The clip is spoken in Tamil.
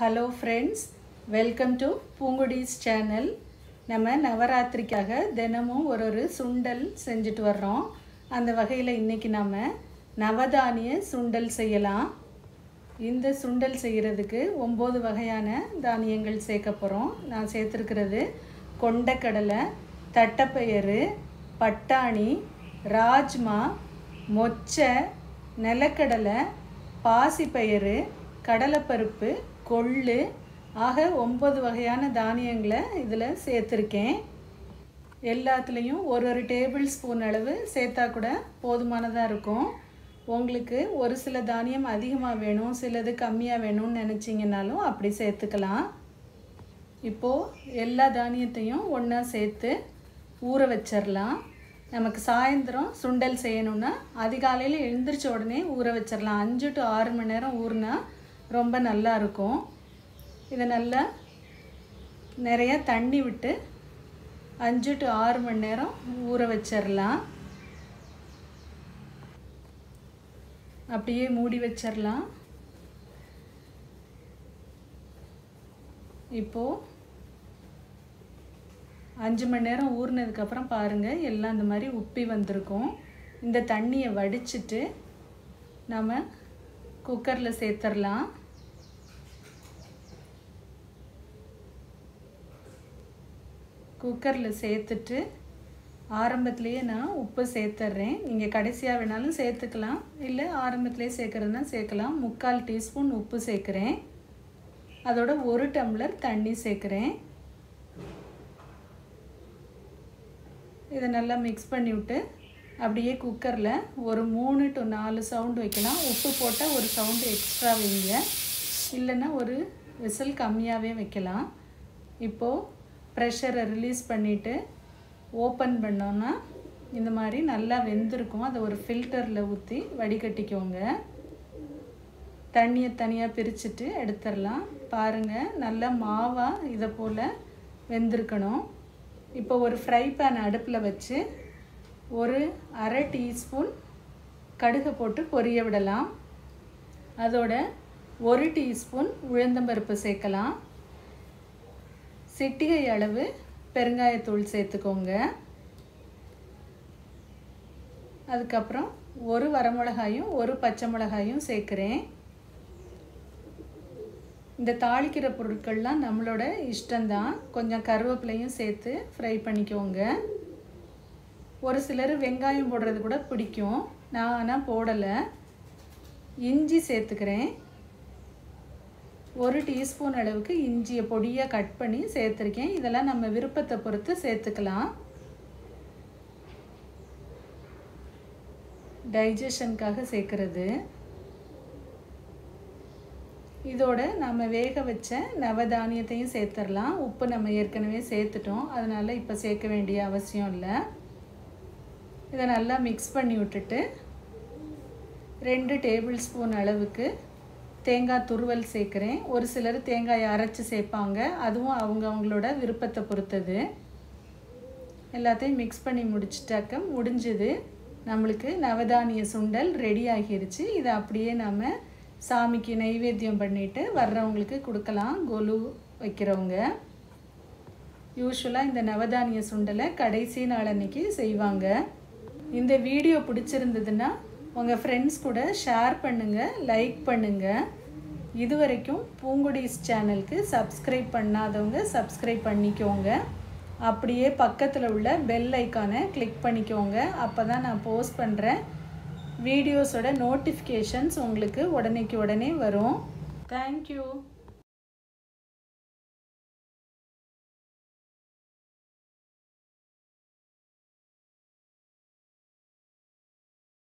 hello friends welcome to Poonkudi's channel நம்ம நவராத்திரிக்காக தினமும் ஒரு ஒரு சுண்டல் செஞ்சுட்டு வர்றோம் அந்த வகையில் இன்றைக்கி நம்ம நவதானிய சுண்டல் செய்யலாம் இந்த சுண்டல் செய்கிறதுக்கு ஒம்பது வகையான தானியங்கள் சேர்க்க போகிறோம் நான் சேர்த்துருக்கிறது கொண்டக்கடலை தட்டைப்பயிறு பட்டாணி ராஜ்மா மொச்சை நிலக்கடலை பாசிப்பயிறு கடலைப்பருப்பு கொள்ளு ஆக ஒம்பது வகையான தானியங்களை இதில் சேர்த்துருக்கேன் எல்லாத்துலேயும் ஒரு ஒரு டேபிள் ஸ்பூன் அளவு சேர்த்தா கூட போதுமானதாக இருக்கும் உங்களுக்கு ஒரு சில தானியம் அதிகமாக வேணும் சிலது கம்மியாக வேணும்னு நினச்சிங்கனாலும் அப்படி சேர்த்துக்கலாம் இப்போது எல்லா தானியத்தையும் ஒன்றா சேர்த்து ஊற வச்சிடலாம் நமக்கு சாயந்தரம் சுண்டல் செய்யணும்னா அதிகாலையில் எழுந்திரிச்ச உடனே ஊற வச்சிடலாம் அஞ்சு டு ஆறு மணி நேரம் ஊறினா ரொம்ப நல்லா இருக்கும் இதை நல்லா நிறைய தண்ணி விட்டு அஞ்சு டு ஆறு மணி நேரம் ஊற வச்சிடலாம் அப்படியே மூடி வச்சிடலாம் இப்போது அஞ்சு மணி நேரம் ஊறினதுக்கப்புறம் பாருங்கள் எல்லாம் இந்த மாதிரி உப்பி வந்திருக்கும் இந்த தண்ணியை வடிச்சிட்டு நம்ம குக்கரில் சேர்த்துடலாம் குக்கரில் சேர்த்துட்டு ஆரம்பத்துலேயே நான் உப்பு சேர்த்துட்றேன் நீங்கள் கடைசியாக வேணாலும் சேர்த்துக்கலாம் இல்லை ஆரம்பத்துலேயே சேர்க்குறதுனா சேர்க்கலாம் முக்கால் டீஸ்பூன் உப்பு சேர்க்குறேன் அதோட ஒரு டம்ளர் தண்ணி சேர்க்குறேன் இதை நல்லா மிக்ஸ் பண்ணி விட்டு அப்படியே குக்கரில் ஒரு மூணு டு நாலு சவுண்டு வைக்கலாம் உப்பு போட்டால் ஒரு சவுண்டு எக்ஸ்ட்ரா வைங்க இல்லைன்னா ஒரு விசில் கம்மியாகவே வைக்கலாம் இப்போது ப்ரெஷரை ரிலீஸ் பண்ணிவிட்டு ஓப்பன் பண்ணோன்னா இந்த மாதிரி நல்லா வெந்திருக்கும் அதை ஒரு ஃபில்டரில் ஊற்றி வடிகட்டிக்கோங்க தண்ணியை தனியாக பிரிச்சுட்டு எடுத்துடலாம் பாருங்கள் நல்லா மாவாக இதை போல் வெந்திருக்கணும் இப்போ ஒரு ஃப்ரை பேன் அடுப்பில் வச்சு ஒரு அரை டீஸ்பூன் கடுகை போட்டு பொரிய விடலாம் அதோட ஒரு டீஸ்பூன் உளுந்தம்பருப்பு சேர்க்கலாம் சிட்டிகை அளவு பெருங்காயத்தூள் சேர்த்துக்கோங்க அதுக்கப்புறம் ஒரு வரமிளகாயும் ஒரு பச்சை மிளகாயும் சேர்க்குறேன் இந்த தாளிக்கிற பொருட்கள்லாம் நம்மளோட இஷ்டம்தான் கொஞ்சம் கருவேப்பிலையும் சேர்த்து ஃப்ரை பண்ணிக்கோங்க ஒரு சிலர் வெங்காயம் போடுறது கூட பிடிக்கும் நான் ஆனால் போடலை இஞ்சி சேர்த்துக்கிறேன் ஒரு டீஸ்பூன் அளவுக்கு இஞ்சியை பொடியாக கட் பண்ணி சேர்த்துருக்கேன் இதெல்லாம் நம்ம விருப்பத்தை பொறுத்து சேர்த்துக்கலாம் டைஜஷனுக்காக சேர்க்குறது இதோட நம்ம வேக வச்ச நவதானியத்தையும் சேர்த்துடலாம் உப்பு நம்ம ஏற்கனவே சேர்த்துட்டோம் அதனால் இப்போ சேர்க்க வேண்டிய அவசியம் இல்லை இதை நல்லா மிக்ஸ் பண்ணி விட்டுட்டு ரெண்டு டேபிள் ஸ்பூன் அளவுக்கு தேங்காய் துருவல் சேர்க்குறேன் ஒரு சிலர் தேங்காயை அரைச்சி சேர்ப்பாங்க அதுவும் அவங்க அவங்களோட விருப்பத்தை பொறுத்தது எல்லாத்தையும் மிக்ஸ் பண்ணி முடிச்சிட்டாக்க முடிஞ்சது நம்மளுக்கு நவதானிய சுண்டல் ரெடி ஆகிருச்சு இதை அப்படியே நம்ம சாமிக்கு நைவேத்தியம் பண்ணிவிட்டு வர்றவங்களுக்கு கொடுக்கலாம் கொலு வைக்கிறவங்க யூஸ்வலாக இந்த நவதானிய சுண்டலை கடைசி நாள் அன்னைக்கு செய்வாங்க இந்த வீடியோ பிடிச்சிருந்ததுன்னா உங்கள் ஃப்ரெண்ட்ஸ் கூட ஷேர் பண்ணுங்கள் லைக் பண்ணுங்கள் இது வரைக்கும் பூங்குடிஸ் சேனலுக்கு சப்ஸ்கிரைப் பண்ணாதவங்க சப்ஸ்கிரைப் பண்ணிக்கோங்க அப்படியே பக்கத்தில் உள்ள பெல் ஐக்கானை கிளிக் பண்ணிக்கோங்க அப்போ தான் நான் போஸ்ட் பண்ணுறேன் வீடியோஸோட நோட்டிஃபிகேஷன்ஸ் உங்களுக்கு உடனேக்கு உடனே வரும் தேங்க்யூ